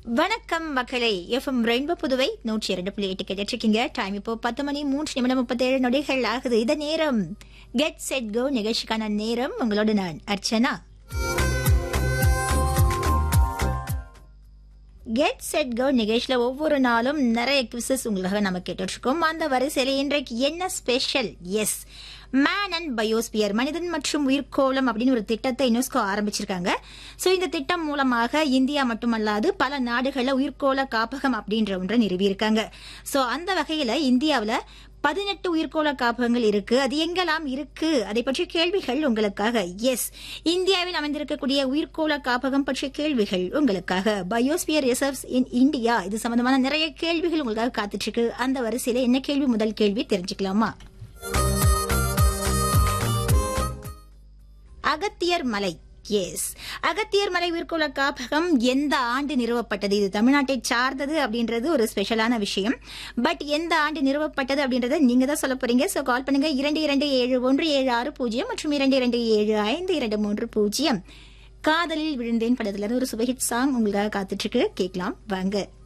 வணக்கம் மக்களே FM rainbow Puduvai நூற்றி இரண்டு புள்ளி எட்டு கேட்டிருக்கீங்க டைம் இப்போ பத்து மணி மூன்று நிமிடம் முப்பத்தேழு நொடிகள் ஆகுது இந்த நேரம் கெட் செட் கோ நிகழ்ச்சிக்கான நேரம் உங்களோட நான் அர்ச்சனா கெட் செட் கோ நிகழ்ச்சியில் ஒவ்வொரு நாளும் நிறைய குவிசஸ் உங்களுக்காக நம்ம கேட்டுட்டு இருக்கோம் அந்த வரிசையில் இன்றைக்கு என்ன special is man and biosphere மனிதன் மற்றும் உயிர்கோளம் அப்படின்னு ஒரு திட்டத்தை யுனெஸ்கோ ஆரம்பிச்சிருக்காங்க ஸோ இந்த திட்டம் மூலமாக இந்தியா மட்டுமல்லாது பல நாடுகளில் உயிர்கோள காப்பகம் அப்படின்ற ஒன்றை நிறுவியிருக்காங்க ஸோ அந்த வகையில் இந்தியாவில் பதினெட்டு உயிர்கோள காப்பகங்கள் இருக்கு அது எங்கெல்லாம் இருக்கு அதை பற்றிய கேள்விகள் உங்களுக்காக எஸ் இந்தியாவில் அமைந்திருக்கக்கூடிய உயிர்கோள காப்பகம் பற்றிய கேள்விகள் உங்களுக்காக பயோஸ்பியர் ரிசர்வ்ஸ் இன் இந்தியா இது சம்பந்தமான நிறைய கேள்விகள் உங்களுக்காக காத்துட்டு இருக்கு அந்த வரிசையில என்ன கேள்வி முதல் கேள்வி தெரிஞ்சுக்கலாமா அகத்தியர் மலை எஸ் அகத்தியர் மலை உயிர்கோள காப்பகம் எந்த ஆண்டு நிறுவப்பட்டது இது தமிழ்நாட்டை சார்ந்தது அப்படின்றது ஒரு ஸ்பெஷலான விஷயம் பட் எந்த ஆண்டு நிறுவப்பட்டது அப்படின்றத நீங்க தான் சொல்ல போறீங்க ஸோ கால் பண்ணுங்க இரண்டு இரண்டு ஏழு ஒன்று ஏழு ஆறு பூஜ்ஜியம் மற்றும் இரண்டு இரண்டு ஏழு ஐந்து இரண்டு மூன்று பூஜ்ஜியம் காதலில் விழுந்தேன் படத்துல இருந்து ஒரு சுபஹிட் சாங் உங்களுக்காக காத்துட்டு இருக்கு கேட்கலாம் வாங்க